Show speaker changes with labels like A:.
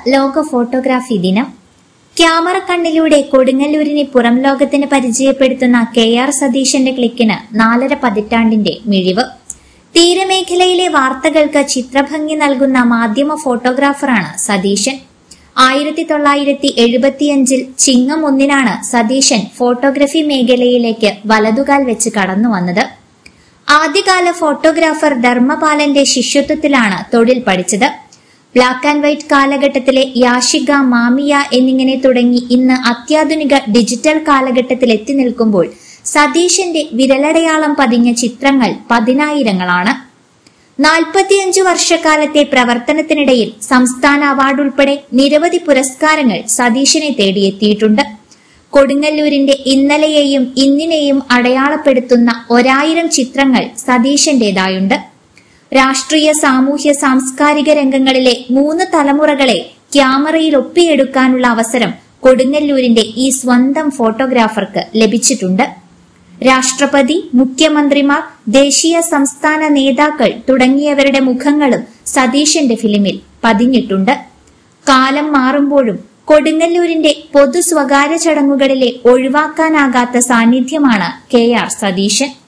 A: ലോക ഫോട്ടോഗ്രാഫി ദിനം ക്യാമറ കണ്ണിലൂടെ കൊടുങ്ങല്ലൂരിനെ പുറം ലോകത്തിന് പരിചയപ്പെടുത്തുന്ന കെ ആർ സതീശന്റെ ക്ലിക്കിന് നാലര പതിറ്റാണ്ടിന്റെ മിഴിവ് തീരമേഖലയിലെ വാർത്തകൾക്ക് ചിത്രഭംഗി നൽകുന്ന മാധ്യമ ഫോട്ടോഗ്രാഫറാണ് സതീശൻ ആയിരത്തി തൊള്ളായിരത്തി എഴുപത്തിയഞ്ചിൽ ചിങ്ങം ഒന്നിനാണ് സതീശൻ ഫോട്ടോഗ്രഫി മേഖലയിലേക്ക് വലതുകാൽ വെച്ച് കടന്നു വന്നത് ആദ്യകാല ഫോട്ടോഗ്രാഫർ ധർമ്മപാലന്റെ ശിഷ്യത്വത്തിലാണ് തൊഴിൽ പഠിച്ചത് ബ്ലാക്ക് ആൻഡ് വൈറ്റ് കാലഘട്ടത്തിലെ യാഷിക മാമിയ എന്നിങ്ങനെ തുടങ്ങി ഇന്ന് അത്യാധുനിക ഡിജിറ്റൽ കാലഘട്ടത്തിൽ എത്തി നിൽക്കുമ്പോൾ സതീശന്റെ വിരലടയാളം പതിഞ്ഞ ചിത്രങ്ങൾ പതിനായിരങ്ങളാണ് നാൽപ്പത്തിയഞ്ചു വർഷക്കാലത്തെ പ്രവർത്തനത്തിനിടയിൽ സംസ്ഥാന അവാർഡ് ഉൾപ്പെടെ നിരവധി പുരസ്കാരങ്ങൾ സതീശനെ തേടിയെത്തിയിട്ടുണ്ട് കൊടുങ്ങല്ലൂരിന്റെ ഇന്നലെയെയും ഇന്നിനെയും അടയാളപ്പെടുത്തുന്ന ഒരായിരം ചിത്രങ്ങൾ സതീശന്റേതായുണ്ട് രാഷ്ട്രീയ സാമൂഹ്യ സാംസ്കാരിക രംഗങ്ങളിലെ മൂന്ന് തലമുറകളെ ക്യാമറയിൽ ഒപ്പിയെടുക്കാനുള്ള അവസരം കൊടുങ്ങല്ലൂരിന്റെ ഈ സ്വന്തം ഫോട്ടോഗ്രാഫർക്ക് ലഭിച്ചിട്ടുണ്ട് രാഷ്ട്രപതി മുഖ്യമന്ത്രിമാർ ദേശീയ സംസ്ഥാന നേതാക്കൾ തുടങ്ങിയവരുടെ മുഖങ്ങളും സതീശന്റെ ഫിലിമിൽ പതിഞ്ഞിട്ടുണ്ട് കാലം മാറുമ്പോഴും കൊടുങ്ങല്ലൂരിന്റെ പൊതു സ്വകാര്യ ചടങ്ങുകളിലെ ഒഴിവാക്കാനാകാത്ത സാന്നിധ്യമാണ് കെ ആർ സതീശൻ